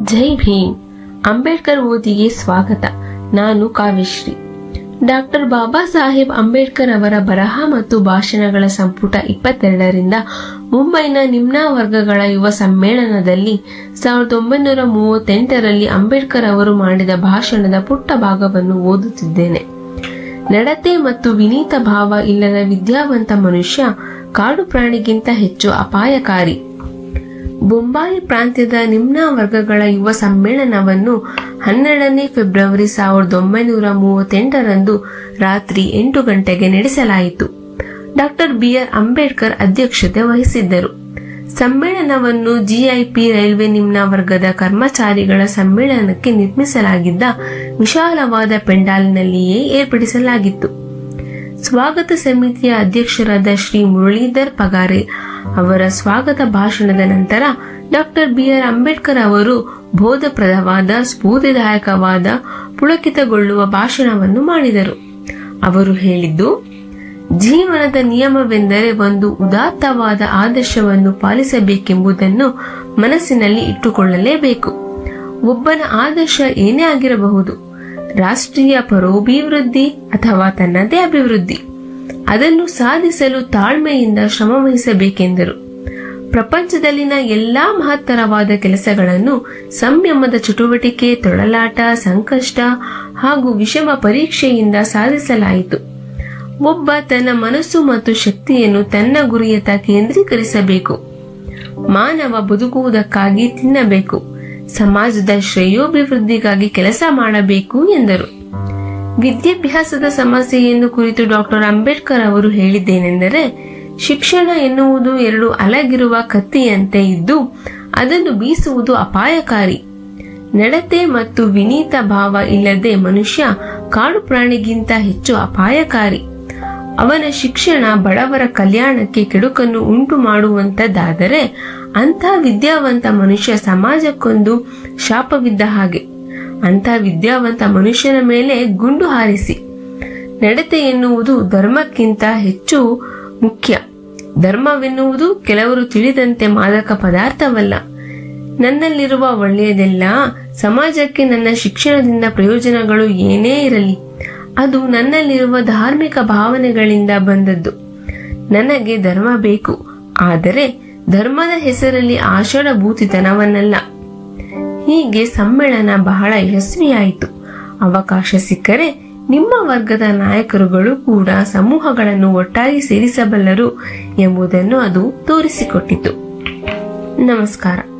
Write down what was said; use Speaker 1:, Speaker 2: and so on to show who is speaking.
Speaker 1: ಜೈ ಭೀಮ್ ಅಂಬೇಡ್ಕರ್ ಓದಿಗೆ ಸ್ವಾಗತ ನಾನು ಕಾವ್ಯಶ್ರೀ ಡಾಕ್ಟರ್ ಬಾಬಾ ಸಾಹೇಬ್ ಅಂಬೇಡ್ಕರ್ ಅವರ ಬರಹ ಮತ್ತು ಭಾಷಣಗಳ ಸಂಪುಟ ಇಪ್ಪತ್ತೆರಡರಿಂದ ಮುಂಬೈನ ನಿಮ್ನ ವರ್ಗಗಳ ಯುವ ಸಮ್ಮೇಳನದಲ್ಲಿ ಸಾವಿರದ ಒಂಬೈನೂರ ಮೂವತ್ತೆಂಟರಲ್ಲಿ ಅಂಬೇಡ್ಕರ್ ಅವರು ಮಾಡಿದ ಭಾಷಣದ ಪುಟ್ಟ ಭಾಗವನ್ನು ಓದುತ್ತಿದ್ದೇನೆ ನಡತೆ ಮತ್ತು ವಿನೀತ ಭಾವ ಇಲ್ಲದ ವಿದ್ಯಾವಂತ ಮನುಷ್ಯ ಕಾಡು ಪ್ರಾಣಿಗಿಂತ ಹೆಚ್ಚು ಅಪಾಯಕಾರಿ ಬೊಂಬಾಯಿ ಪ್ರಾಂತ್ಯದ ನಿಮ್ನ ವರ್ಗಗಳ ಯುವ ಸಮ್ಮೇಳನವನ್ನು ಹನ್ನೆರಡನೇ ಫೆಬ್ರವರಿ ಸಾವಿರದ ಒಂಬೈನೂರ ಮೂವತ್ತೆಂಟರಂದು ರಾತ್ರಿ ಎಂಟು ಗಂಟೆಗೆ ನಡೆಸಲಾಯಿತು ಡಾಕ್ಟರ್ ಬಿಆರ್ ಅಂಬೇಡ್ಕರ್ ಅಧ್ಯಕ್ಷತೆ ವಹಿಸಿದ್ದರು ಸಮ್ಮೇಳನವನ್ನು ಜಿಐಪಿ ರೈಲ್ವೆ ನಿಮ್ನ ವರ್ಗದ ಕರ್ಮಚಾರಿಗಳ ಸಮ್ಮೇಳನಕ್ಕೆ ನಿರ್ಮಿಸಲಾಗಿದ್ದ ವಿಶಾಲವಾದ ಪೆಂಡಾಲಿನಲ್ಲಿಯೇ ಏರ್ಪಡಿಸಲಾಗಿತ್ತು ಸ್ವಾಗತ ಸಮಿತಿಯ ಅಧ್ಯಕ್ಷರಾದ ಶ್ರೀ ಮುರಳೀಧರ್ ಪಗಾರೆ ಅವರ ಸ್ವಾಗತ ಭಾಷಣದ ನಂತರ ಡಾಕ್ಟರ್ ಬಿಆರ್ ಅಂಬೇಡ್ಕರ್ ಅವರು ಬೋಧಪ್ರದವಾದ ಸ್ಫೂರ್ತಿದಾಯಕವಾದ ಪುಳಕಿತಗೊಳ್ಳುವ ಭಾಷಣವನ್ನು ಮಾಡಿದರು ಅವರು ಹೇಳಿದ್ದು ಜೀವನದ ನಿಯಮವೆಂದರೆ ಒಂದು ಉದಾತ್ತವಾದ ಆದರ್ಶವನ್ನು ಪಾಲಿಸಬೇಕೆಂಬುದನ್ನು ಮನಸ್ಸಿನಲ್ಲಿ ಇಟ್ಟುಕೊಳ್ಳಲೇಬೇಕು ಒಬ್ಬನ ಆದರ್ಶ ಏನೇ ಆಗಿರಬಹುದು ರಾಷ್ಟ್ರೀಯ ಪರೋಭಿವೃದ್ಧಿ ಅಥವಾ ತನ್ನದೇ ಅಭಿವೃದ್ಧಿ ಅದನ್ನು ಸಾಧಿಸಲು ತಾಳ್ಮೆಯಿಂದ ಶ್ರಮವಹಿಸಬೇಕೆಂದರು ಪ್ರಪಂಚದಲ್ಲಿನ ಎಲ್ಲಾ ಮಹತ್ತರವಾದ ಕೆಲಸಗಳನ್ನು ಸಂಯಮದ ಚಟುವಟಿಕೆ ತೊಳಲಾಟ ಸಂಕಷ್ಟ ಹಾಗೂ ವಿಷಮ ಪರೀಕ್ಷೆಯಿಂದ ಸಾಧಿಸಲಾಯಿತು ಒಬ್ಬ ತನ್ನ ಮನಸ್ಸು ಮತ್ತು ಶಕ್ತಿಯನ್ನು ತನ್ನ ಗುರಿಯತ್ತ ಕೇಂದ್ರೀಕರಿಸಬೇಕು ಮಾನವ ಬದುಕುವುದಕ್ಕಾಗಿ ತಿನ್ನಬೇಕು ಸಮಾಜದ ಶ್ರೇಯೋಭಿವೃದ್ಧಿಗಾಗಿ ಕೆಲಸ ಮಾಡಬೇಕು ಎಂದರು ವಿದ್ಯಾಭ್ಯಾಸದ ಸಮಸ್ಯೆಯನ್ನು ಕುರಿತು ಡಾಕ್ಟರ್ ಅಂಬೇಡ್ಕರ್ ಅವರು ಹೇಳಿದ್ದೇನೆಂದರೆ ಶಿಕ್ಷಣ ಎನ್ನುವುದು ಎರಡು ಅಲಗಿರುವ ಕತ್ತಿಯಂತೆ ಇದ್ದು ಅದನ್ನು ಬೀಸುವುದು ಅಪಾಯಕಾರಿ ನಡತೆ ಮತ್ತು ವಿನೀತ ಭಾವ ಇಲ್ಲದೆ ಮನುಷ್ಯ ಕಾಡು ಪ್ರಾಣಿಗಿಂತ ಹೆಚ್ಚು ಅಪಾಯಕಾರಿ ಅವನ ಶಿಕ್ಷಣ ಬಡವರ ಕಲ್ಯಾಣಕ್ಕೆ ಕೆಡುಕನ್ನು ಉಂಟು ಮಾಡುವಂತದ್ದಾದರೆ ಅಂಥ ವಿದ್ಯಾವಂತ ಮನುಷ್ಯ ಸಮಾಜಕ್ಕೊಂದು ಶಾಪವಿದ್ದ ಹಾಗೆ ಅಂಥ ವಿದ್ಯಾವಂತ ಮನುಷ್ಯನ ಮೇಲೆ ಗುಂಡು ಹಾರಿಸಿ ನಡತೆ ಎನ್ನುವುದು ಧರ್ಮಕ್ಕಿಂತ ಹೆಚ್ಚು ಮುಖ್ಯ ಧರ್ಮವೆನ್ನುವುದು ಕೆಲವರು ತಿಳಿದಂತೆ ಮಾದಕ ಪದಾರ್ಥವಲ್ಲ ನನ್ನಲ್ಲಿರುವ ಒಳ್ಳೆಯದೆಲ್ಲ ಸಮಾಜಕ್ಕೆ ನನ್ನ ಶಿಕ್ಷಣದಿಂದ ಪ್ರಯೋಜನಗಳು ಏನೇ ಇರಲಿ ಅದು ನನ್ನಲ್ಲಿರುವ ಧಾರ್ಮಿಕ ಭಾವನೆಗಳಿಂದ ಬಂದದ್ದು ನನಗೆ ಧರ್ಮ ಬೇಕು ಆದರೆ ಧರ್ಮದ ಹೆಸರಲ್ಲಿ ಆಷಾಢಭೂತಿತನವನ್ನಲ್ಲ ಹೀಗೆ ಸಮ್ಮೇಳನ ಬಹಳ ಯಶಸ್ವಿಯಾಯಿತು ಅವಕಾಶ ಸಿಕ್ಕರೆ ನಿಮ್ಮ ವರ್ಗದ ನಾಯಕರುಗಳು ಕೂಡ ಸಮೂಹಗಳನ್ನು ಒಟ್ಟಾಗಿ ಸೇರಿಸಬಲ್ಲರು ಎಂಬುದನ್ನು ಅದು ತೋರಿಸಿಕೊಟ್ಟಿತು ನಮಸ್ಕಾರ